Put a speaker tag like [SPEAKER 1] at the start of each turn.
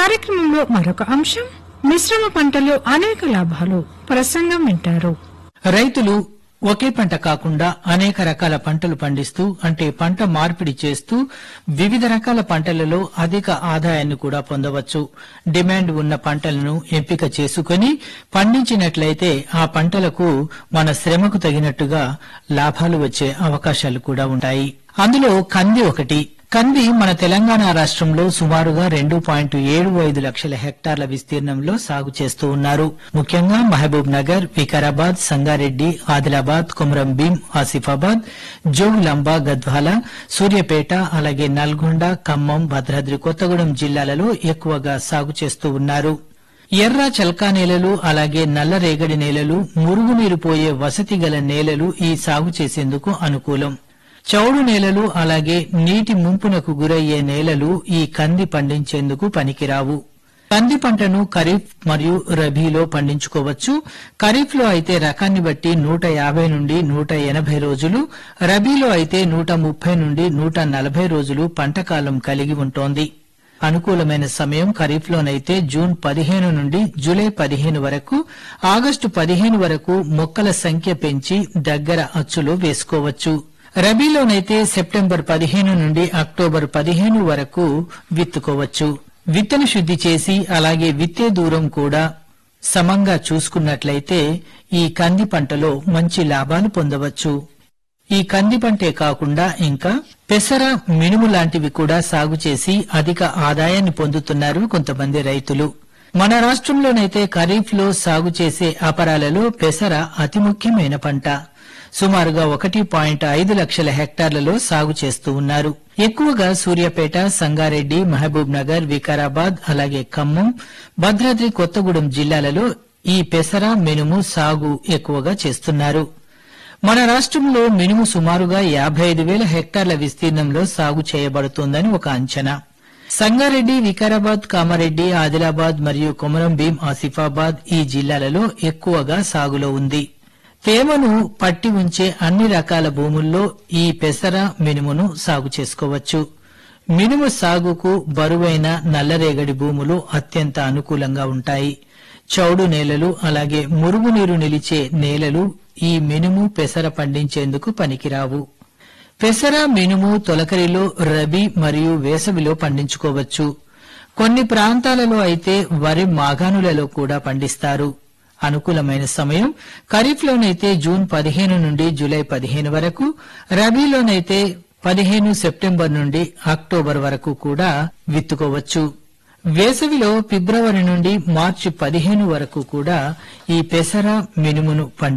[SPEAKER 1] కార్యక్రమంలో మరొక అంశం మిశ్రమ పంటలు అనేక లాభాలు ప్రసంగం వింటారు
[SPEAKER 2] రైతులు ఒకే పంట కాకుండా అనేక రకాల పంటలు పండిస్తూ అంటే పంట మార్పిడి చేస్తూ వివిధ రకాల పంటలలో అధిక ఆదాయాన్ని కూడా పొందవచ్చు డిమాండ్ ఉన్న పంటలను ఎంపిక చేసుకుని పండించినట్లయితే ఆ పంటలకు మన శ్రమకు తగినట్టుగా లాభాలు వచ్చే అవకాశాలు కూడా ఉంటాయి అందులో కంది ఒకటి కంది మన తెలంగాణ రాష్ట్రంలో సుమారుగా రెండు పాయింట్ ఏడు ఐదు లక్షల హెక్టార్ల విస్తీర్ణంలో సాగు చేస్తూ ఉన్నారు ముఖ్యంగా మహబూబ్ నగర్ వికారాబాద్ సంగారెడ్డి ఆదిలాబాద్ కుమరం భీం ఆసిఫాబాద్ జోగులాంబ గద్వాల సూర్యాపేట అలాగే నల్గొండ ఖమ్మం భద్రాద్రి కొత్తగూడెం జిల్లాలలో ఎక్కువగా సాగు చేస్తూ ఉన్నారు ఎర్ర చల్కా నేలలు అలాగే నల్లరేగడి నేలలు మురుగునీరు పోయే వసతి గల నేలలు ఈ సాగు చేసేందుకు అనుకూలం చౌడు నేలలు అలాగే నీటి ముంపునకు గురయ్యే నేలలు ఈ కంది పండించేందుకు పనికిరావు కంది పంటను ఖరీఫ్ మరియు రబీలో పండించుకోవచ్చు ఖరీఫ్ లో అయితే రకాన్ని బట్టి నూట యాభై నుండి నూట ఎనభై రోజులు రబీలో అయితే నూట ముప్పై నుండి నూట నలభై రోజులు పంట కాలం కలిగి ఉంటోంది అనుకూలమైన సమయం ఖరీఫ్లోనైతే జూన్ పదిహేను నుండి జూలై పదిహేను వరకు ఆగస్టు పదిహేను వరకు మొక్కల సంఖ్య పెంచి దగ్గర అచ్చులో వేసుకోవచ్చు రబీలోనైతే సెప్టెంబర్ పదిహేను నుండి అక్టోబర్ పదిహేను వరకు విత్తుకోవచ్చు విత్తన శుద్ధి చేసి అలాగే విత్తే దూరం కూడా సమంగా చూసుకున్నట్లయితే ఈ కంది పంటలో మంచి లాభాలు పొందవచ్చు ఈ కంది పంటే కాకుండా ఇంకా పెసర మినుము లాంటివి కూడా సాగు చేసి అధిక ఆదాయాన్ని పొందుతున్నారు కొంతమంది రైతులు మన రాష్ట్రంలోనైతే ఖరీఫ్ లో సాగు చేసే అపరాలలో పెసర అతి ముఖ్యమైన పంట సుమారుగా ఒకటి పాయింట్ ఐదు లక్షల హెక్టార్లలో సాగు చేస్తూ ఉన్నారు ఎక్కువగా సూర్యాపేట సంగారెడ్డి మహబూబ్ నగర్ వికారాబాద్ అలాగే ఖమ్మం భద్రాద్రి కొత్తగూడెం జిల్లాలలో ఈ పెసర మినుము సాగు ఎక్కువగా చేస్తున్నారు మన రాష్ట్రంలో మినుము సుమారుగా యాభై ఐదు వేల హెక్టార్ల విస్తీర్ణంలో సాగు చేయబడుతోందని ఒక అంచనా సంగారెడ్డి వికారాబాద్ కామారెడ్డి ఆదిలాబాద్ మరియు కొమరం భీం ఆసిఫాబాద్ ఈ జిల్లాలలో ఎక్కువగా సాగులో ఉంది తేమను పట్టి ఉంచే అన్ని రకాల భూముల్లో ఈ పెసర మినుమును సాగు చేసుకోవచ్చు మినుము సాగుకు బరువైన నల్లరేగడి భూములు అత్యంత అనుకూలంగా ఉంటాయి చౌడు నేలలు అలాగే మురుగునీరు నిలిచే నేలలు ఈ మినుము పెసర పండించేందుకు పనికిరావు పెసర మినుము తొలకరిలో రబీ మరియు వేసవిలో పండించుకోవచ్చు కొన్ని ప్రాంతాలలో అయితే వరి మాగాణులలో కూడా పండిస్తారు అనుకూలమైన సమయం ఖరీఫ్లోనైతే జూన్ పదిహేను నుండి జూలై పదిహేను వరకు రబీలోనైతే పదిహేను సెప్టెంబర్ నుండి అక్టోబర్ వరకు కూడా విత్తుకోవచ్చు వేసవిలో ఫిబ్రవరి నుండి మార్చి పదిహేను వరకు కూడా ఈ పెసర మినుమును పండి